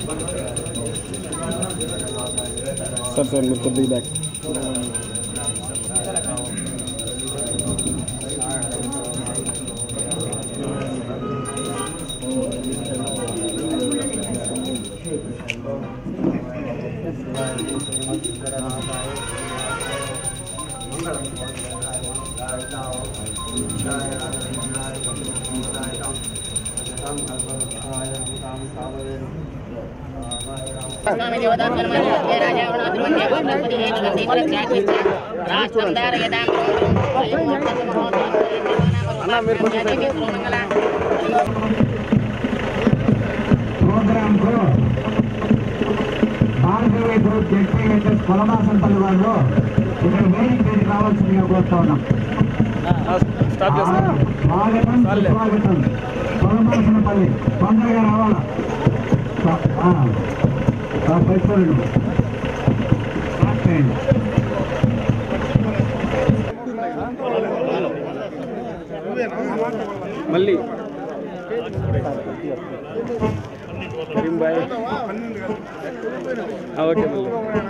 Sir sir మీరు కొద్దిగా back programme కు భారతీయ గ్రూప్ జెడ్పీహెచ్ఎస్ కొలమాసంపల్లి వాళ్ళు ఇక్కడ వేదిక మీదకి రావాల్సిందిగా కోరుతా ఉన్నాం స్టాప్ చేస్తాను స్వాగతం స్వాగతం కొలమాసనపల్లి తొందరగా రావాలా ఆ, ఆ, పరిసరులు స్టార్ట్ చేయండి మళ్ళీ కరీం బాయ్ ఆ, ఓకే మళ్ళీ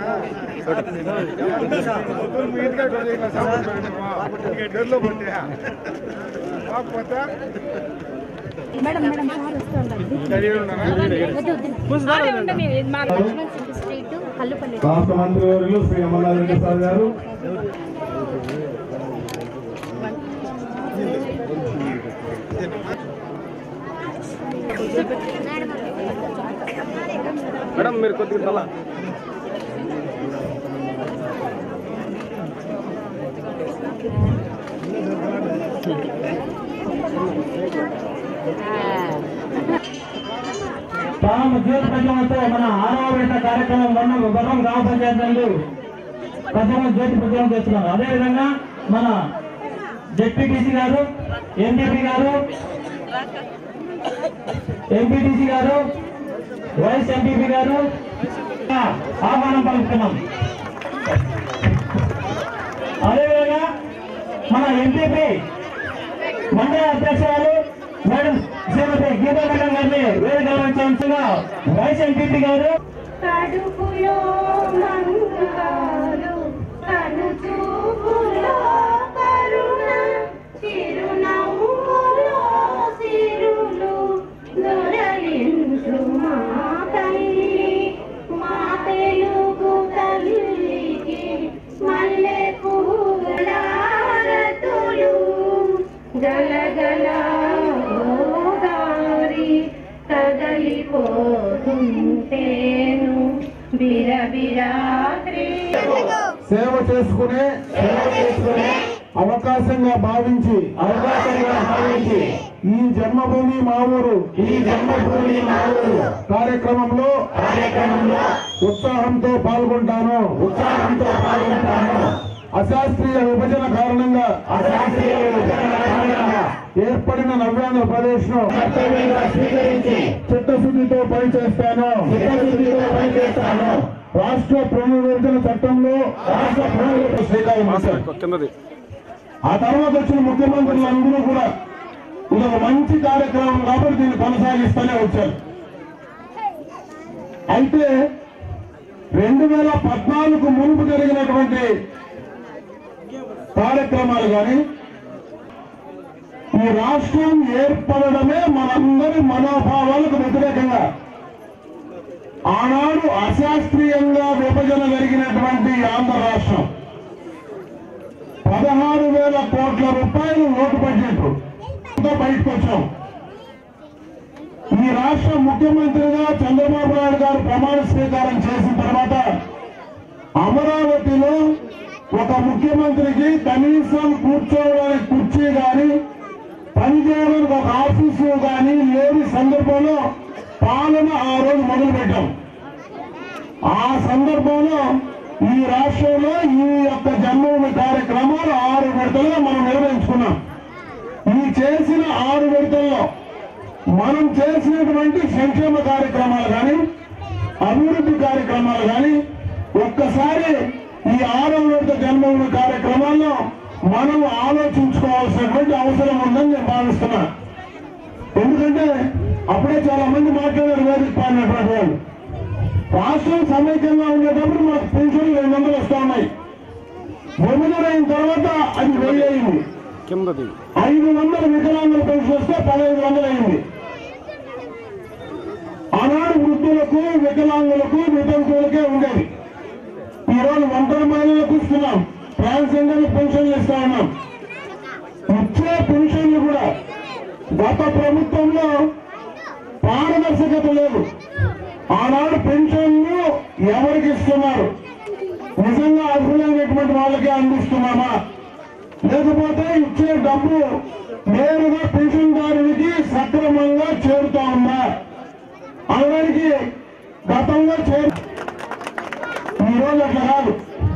మేడం మేడం సార్ వస్తుండండి ఆడే ఉండండి. ఇది మా లక్ష్మణ్ సిటీ స్ట్రీట్ కల్లుపల్లి రాష్ట్ర మంత్రివర్యులు శ్రీ అమర్నాథ్ సార్ గారు మేడం మీరు కొద్దిగా తల తాము జ్యోతి ప్రజలతో మన ఆరవ విడత కార్యక్రమం వల్ల విభాగం గ్రామ పంచాయతీలు ప్రజలను జ్యోతి ప్రజలు చేస్తున్నారు అదేవిధంగా మన జెడ్పీటీసీ గారు ఎంపీపీ గారు ఎంపీటీసీ గారు వైస్ ఎంపీపీ గారు ఆహ్వానం పలుకుతున్నాం అదేవిధంగా మన ఎంపీపీ మండల అధ్యక్షురాలు మేడం శ్రీమతి గీతా మేడం గారిని వేదిక అలంకరించగా వైస్ ఎంపీపీ గారు కడుపులో మంగారు కను చూపులో కరుణ చిరునవ్వులో సిరులు దొరలించు మా తల్లి మా తెలుగు తల్లికి మల్లె పూలారతులు గలగల గోదారి కదలిపోతుంటేను బిరబిరా సేవ చేసుకునే సేవ చేసుకునే అవకాశంగా భావించి అవకాశంగా భావించి ఈ జన్మభూమి మా ఊరు ఈ జన్మభూమి మా ఊరు కార్యక్రమంలో కార్యక్రమంలో ఉత్సాహంతో పాల్గొంటాను ఉత్సాహంతో పాల్గొంటాను అశాస్త్రీయ విభజన కారణంగా అశాస్త్రీయ విభజన కారణంగా ఏర్పడిన నవ్యాంధ్రప్రదేశ్ ను స్వీకరించి చిత్తశుద్ధితో పనిచేస్తాను చిత్తశుద్ధితో పనిచేస్తాను రాష్ట్ర పునర్విభజన చట్టంలో రాష్ట్ర పునర్విభజన శ్రీకారం చుట్టారు. కిందది ఆ తర్వాత వచ్చిన ముఖ్యమంత్రులు అందరూ కూడా ఇది ఒక మంచి కార్యక్రమం కాబట్టి దీన్ని కొనసాగిస్తూనే వచ్చారు అయితే రెండు వేల పద్నాలుగు మునుపు జరిగినటువంటి కార్యక్రమాలు కానీ ఈ రాష్ట్రం ఏర్పడడమే మనందరి మనోభావాలకు వ్యతిరేకంగా ఆనాడు అశాస్త్రీయంగా విభజన జరిగినటువంటి ఈ ఆంధ్ర రాష్ట్రం పదహారు వేల కోట్ల రూపాయలు లోటు బడ్జెట్ తో బయటకు వచ్చాం ఈ రాష్ట్ర ముఖ్యమంత్రిగా చంద్రబాబు నాయుడు గారు ప్రమాణ స్వీకారం చేసిన తర్వాత అమరావతిలో ఒక ముఖ్యమంత్రికి కనీసం కూర్చోవడానికి కుర్చీ కానీ పనిచేయడానికి ఒక ఆఫీసు కానీ లేని సందర్భంలో పాలన ఆ రోజు మొదలు పెట్టాం ఆ సందర్భంలో ఈ రాష్ట్రంలో ఈ యొక్క జన్మభూమి కార్యక్రమాలు ఆరు విడతలుగా మనం నిర్వహించుకున్నాం ఈ చేసిన ఆరు విడతల్లో మనం చేసినటువంటి సంక్షేమ కార్యక్రమాలు కానీ అభివృద్ధి కార్యక్రమాలు కానీ ఒక్కసారి ఈ ఆరో విడత జన్మభూమి కార్యక్రమాల్లో మనం ఆలోచించుకోవాల్సినటువంటి అవసరం ఉందని నేను భావిస్తున్నా ఎందుకంటే అప్పుడే చాలా మంది మాట్లాడారు వేదిక పాడినటువంటి వాళ్ళు రాష్ట్రం సమైక్యంగా ఉండేటప్పుడు మనకు పెన్షన్లు రెండు వందలు వస్తా ఉన్నాయి విభజన అయిన తర్వాత అది వెయ్యి అయింది కిందది ఐదు వందల వికలాంగుల పెన్షన్ వస్తే పదహైదు వందలు అయింది ఆనాడు వృద్ధులకు వికలాంగులకు వితంతువులకే ఉండేది ఈ రోజు ఒంటరి మహిళలకు ఇస్తున్నాం ట్రాన్స్జెండర్ పెన్షన్లు ఇస్తా ఉన్నాం ఇచ్చే పెన్షన్లు కూడా గత ప్రభుత్వంలో పారదర్శకత లేదు ఆనాడు పెన్షన్లు ఎవరికి ఇస్తున్నారు నిజంగా అర్హులైనటువంటి వాళ్ళకే అందిస్తున్నామా లేకపోతే ఇచ్చే డబ్బు నేరుగా పెన్షన్దారునికి సక్రమంగా చేరుతా ఉందా అనడానికి గతంలో చేరు ఈ రోజు అట్లా కాదు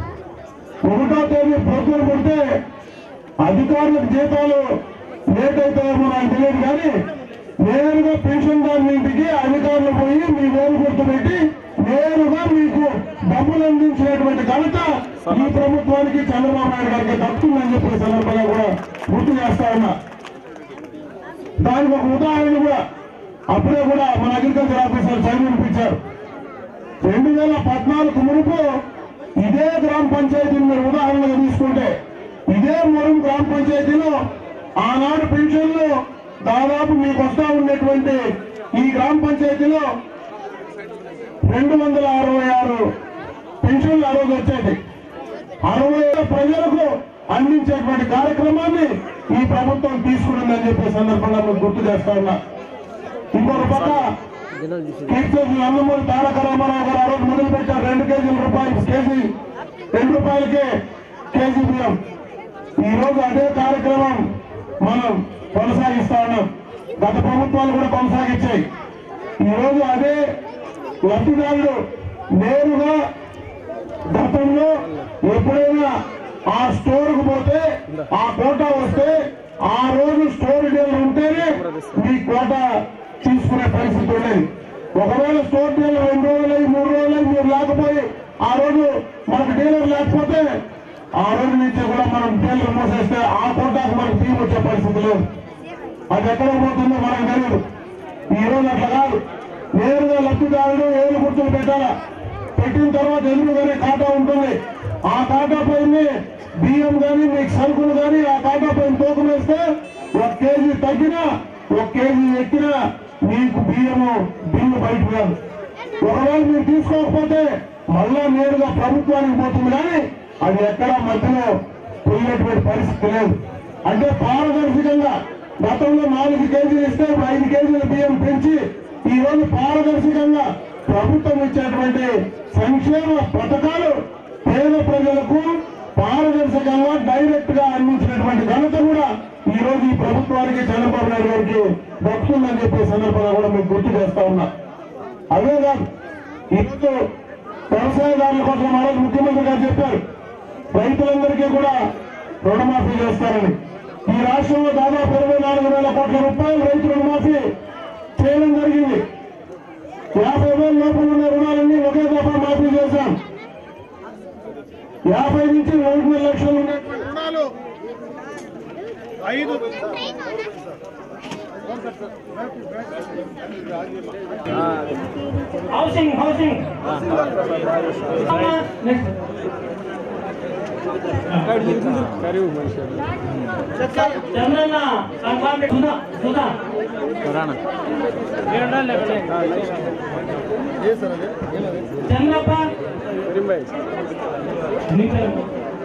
ఒకటో తేదీ ప్రభుత్వం పుడితే అధికారులకు జీతాలు లేట్ అవుతాయేమో నాకు తెలియదు కానీ నేరుగా పెన్షన్దారుల ఇంటికి అధికారులు పోయి మీ వేలు గుర్తు పెట్టి నేరుగా మీకు డబ్బులు అందించినటువంటి ఘనత ఈ ప్రభుత్వానికి చంద్రబాబు నాయుడు గారికి దక్కుతుందని చెప్పిన సందర్భంగా కూడా గుర్తు చేస్తా ఉన్నా దానికి ఒక ఉదాహరణ కూడా అప్పుడే కూడా మన అగ్రికల్చర్ ఆఫీసర్ చదివినిపించారు రెండు వేల పద్నాలుగు మునుపు ఇదే గ్రామ పంచాయతీని మీరు ఉదాహరణగా తీసుకుంటే ఇదే మురం గ్రామ పంచాయతీలో ఆనాడు పెన్షన్లు దాదాపు మీకు వస్తా ఉండేటువంటి ఈ గ్రామ పంచాయతీలో రెండు వందల అరవై ఆరు పెన్షన్లు ఆ రోజు వచ్చేది అరవై ఏళ్ళ ప్రజలకు అందించేటువంటి కార్యక్రమాన్ని ఈ ప్రభుత్వం తీసుకునిందని చెప్పే సందర్భంగా మీకు గుర్తు చేస్తా ఉన్నా ఇంకొక పక్క కీర్తి నందమూరి తారక రామారావు గారు ఆ రోజు మొదలు పెట్టారు రెండు కేజీల రూపాయలు కేజీ రెండు రూపాయలకే కేజీ బియ్యం ఈ రోజు అదే కార్యక్రమం మనం కొనసాగిస్తా ఉన్నాం గత ప్రభుత్వాలు కూడా కొనసాగించాయి ఈ రోజు అదే లబ్ధిదారుడు నేరుగా గతంలో ఎప్పుడైనా ఆ స్టోర్ కు పోతే ఆ కోటా వస్తే ఆ రోజు స్టోర్ డీలర్ ఉంటేనే మీ కోటా తీసుకునే పరిస్థితి ఉండేది ఒకవేళ స్టోర్ డీలర్ రెండు రోజులై మూడు రోజులై మీరు లేకపోయి ఆ రోజు మనకు డీలర్ లేకపోతే ఆ రోజు నుంచి కూడా మనం డీలర్ మోసేస్తే ఆ కోటాకు మనకు తీరు వచ్చే పరిస్థితి లేదు అది ఎక్కడ పోతుందో మనకు తెలియదు ఈ రోజు అట్లా కాదు నేరుగా లబ్ధిదారుడు ఏలు గుర్తులు పెట్టాలా పెట్టిన తర్వాత ఎదురుగానే ఖాతా ఉంటుంది ఆ ఖాతా పైన బియ్యం కానీ మీకు సరుకులు కానీ ఆ ఖాతా పైన తూకం వేస్తే ఒక కేజీ తగ్గినా ఒక కేజీ ఎక్కినా మీకు బియ్యము బిల్లు బయటకు రాదు ఒకవేళ మీరు తీసుకోకపోతే మళ్ళా నేరుగా ప్రభుత్వానికి పోతుంది కానీ అది ఎక్కడా మధ్యలో పోయినటువంటి పరిస్థితి లేదు అంటే పారదర్శకంగా గతంలో నాలుగు కేజీలు ఇస్తే ఇప్పుడు ఐదు కేజీల బియ్యం పెంచి ఈ రోజు పారదర్శకంగా ప్రభుత్వం ఇచ్చేటువంటి సంక్షేమ పథకాలు పేద ప్రజలకు పారదర్శకంగా డైరెక్ట్ గా అందించినటువంటి ఘనత కూడా ఈ రోజు ఈ ప్రభుత్వానికి చంద్రబాబు నాయుడు గారికి దక్కుతుందని చెప్పే సందర్భంగా కూడా మీకు గుర్తు చేస్తా ఉన్నా అదే కాదు ఇప్పుడు వ్యవసాయదారుల కోసం ఆ రోజు ముఖ్యమంత్రి గారు చెప్పారు రైతులందరికీ కూడా రుణమాఫీ చేస్తారని ఈ రాష్ట్రంలో దాదాపు ఇరవై నాలుగు వేల కోట్ల రూపాయలు రైతు రుణమాఫీ చేయడం జరిగింది యాభై వేల లోపల ఉన్న రుణాలన్నీ ఒకే దఫా మాఫీ చేశాం యాభై నుంచి ఒకటిన్నర లక్షలు ఉన్నటువంటి రుణాలు ఐదు హౌసింగ్ హౌసింగ్ అమ్మా, నెక్స్ట్. కరివు మనిషి చంద్రన్న సంక్రాంతి సుధా సుధా రానా చంద్రప్ప కరీం భాయ్ నీ పేరు?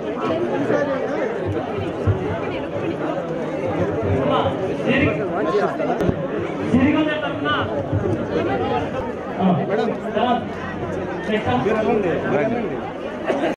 అమ్మా, సిరి- సిరిగొండ తరపున. ఆ, తర్వాత. నెక్స్ట్.